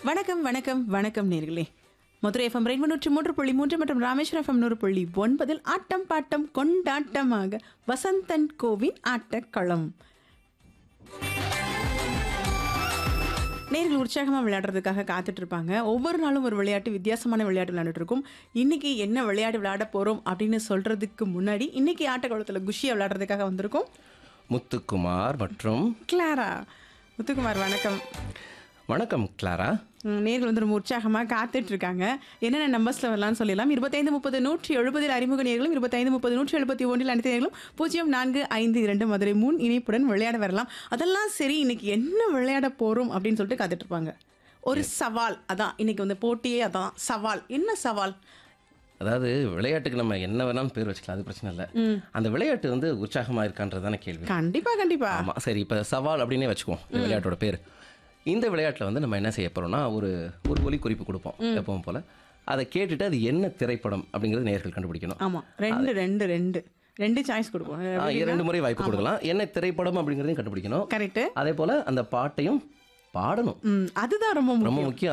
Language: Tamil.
வணக்கம் வணக்கம் வணக்கம் நேர்களே மதுரை எஃப்எம் ரெண்டு நூற்றி மூன்று புள்ளி மூன்று மற்றும் ராமேஸ்வரம் எஃப்எம் நூறு புள்ளி ஒன்பதில் ஆட்டம் பாட்டம் கொண்டாட்டமாக வசந்தன் கோவின் ஆட்டக்களம் நேர்கள் உற்சாகமாக விளையாடுறதுக்காக காத்துட்டு இருப்பாங்க ஒவ்வொரு நாளும் ஒரு விளையாட்டு வித்தியாசமான விளையாட்டு விளையாண்டுட்டு இருக்கோம் இன்னைக்கு என்ன விளையாட்டு விளையாட போறோம் அப்படின்னு சொல்றதுக்கு முன்னாடி இன்னைக்கு ஆட்டக்குளத்தில் குஷியா விளையாடுறதுக்காக வந்திருக்கோம் முத்துக்குமார் மற்றும் கிளாரா முத்துக்குமார் வணக்கம் வணக்கம் கிளாரா ம், நேர்கள் வந்து ரொம்ப உற்சாகமாக காத்துட்டு இருக்காங்க என்னென்ன நம்பர்ஸில் வரலாம்னு சொல்லலாம் இருபத்தைந்து முப்பது நூற்றி எழுபதில் அறிமுக நேர்களும் இருபத்தைந்து முப்பது நூற்றி எழுபத்தி ஒன்றில் அனைத்து நேர்களும் பூஜ்ஜியம் நான்கு ஐந்து இரண்டு மதுரை மூணு இணைப்புடன் விளையாட வரலாம் அதெல்லாம் சரி இன்னைக்கு என்ன விளையாட போகிறோம் அப்படின்னு சொல்லிட்டு காத்துட்டு இருப்பாங்க ஒரு சவால் அதான் இன்னைக்கு வந்து போட்டியே அதான் சவால் என்ன சவால் அதாவது விளையாட்டுக்கு நம்ம என்ன வேணாலும் பேர் வச்சுக்கலாம் அது பிரச்சனை இல்லை அந்த விளையாட்டு வந்து உற்சாகமாக இருக்கான்றது தானே கேள்வி கண்டிப்பா கண்டிப்பா ஆமாம் சரி இப்போ சவால் அப்படின்னே வச்சுக்குவோம் இந்த விளையாட்டோட பேர் இந்த விளையாட்டில் வந்து நம்ம என்ன செய்ய போகிறோம்னா ஒரு ஒரு ஒலி குறிப்பு கொடுப்போம் எப்பவும் போல் அதை கேட்டுட்டு அது என்ன திரைப்படம் அப்படிங்கிறது நேர்கள் கண்டுபிடிக்கணும் ஆமா ரெண்டு ரெண்டு ரெண்டு ரெண்டு சாய்ஸ் கொடுப்போம் ஆ, இரண்டு முறை வாய்ப்பு கொடுக்கலாம் என்ன திரைப்படம் அப்படிங்கிறதையும் கண்டுபிடிக்கணும் கரெக்ட் அதே போல் அந்த பாட்டையும் பாடணும் ம் அதுதான் ரொம்ப ரொம்ப முக்கியம் முக்கியம்